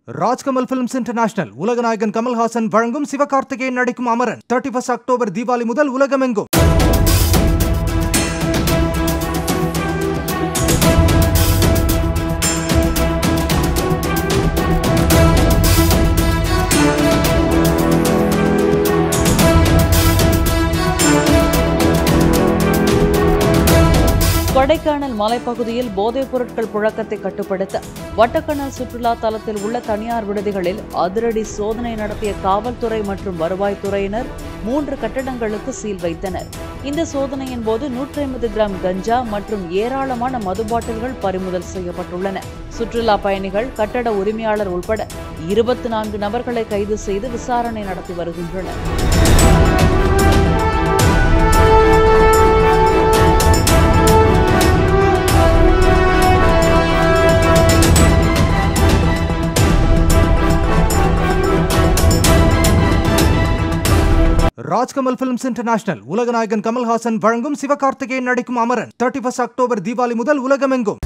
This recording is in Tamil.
ராஜ்கமல் பிலிம்ஸ் இன்டர்நேஷனல் உலகநாயகன் கமல்ஹாசன் வழங்கும் சிவகார்த்திகேயன் நடிக்கும் Amaran thirty first October Deepavali முதல் உலகமெங்கும் கொடைக்கானல் மலைப்பகுதியில் போதைப் பொருட்கள் புழக்கத்தை கட்டுப்படுத்த வட்டக்கணல் சுற்றுலா தலத்தில் உள்ள தனியார் விடுதிகளில் அதிரடி சோதனை நடத்திய காவல்துறை மற்றும் வருவாய்த்துறையினர் மூன்று கட்டடங்களுக்கு சீல் வைத்தனர் இந்த சோதனையின் போது நூற்றி ஐம்பது கிராம் கஞ்சா மற்றும் ஏராளமான மது பாட்டில்கள் பறிமுதல் செய்யப்பட்டுள்ளன சுற்றுலா பயணிகள் கட்டட உரிமையாளர் உட்பட இருபத்தி நான்கு நபர்களை கைது செய்து விசாரணை நடத்தி வருகின்றனர் ராஜ்கமல் பிலிம்ஸ் இன்டர்நேஷனல் உலகநாயகன் கமல்ஹாசன் வழங்கும் சிவகார்த்திகேயன் நடிக்கும் Amaran thirty first October Deepavali முதல் உலகமெங்கும்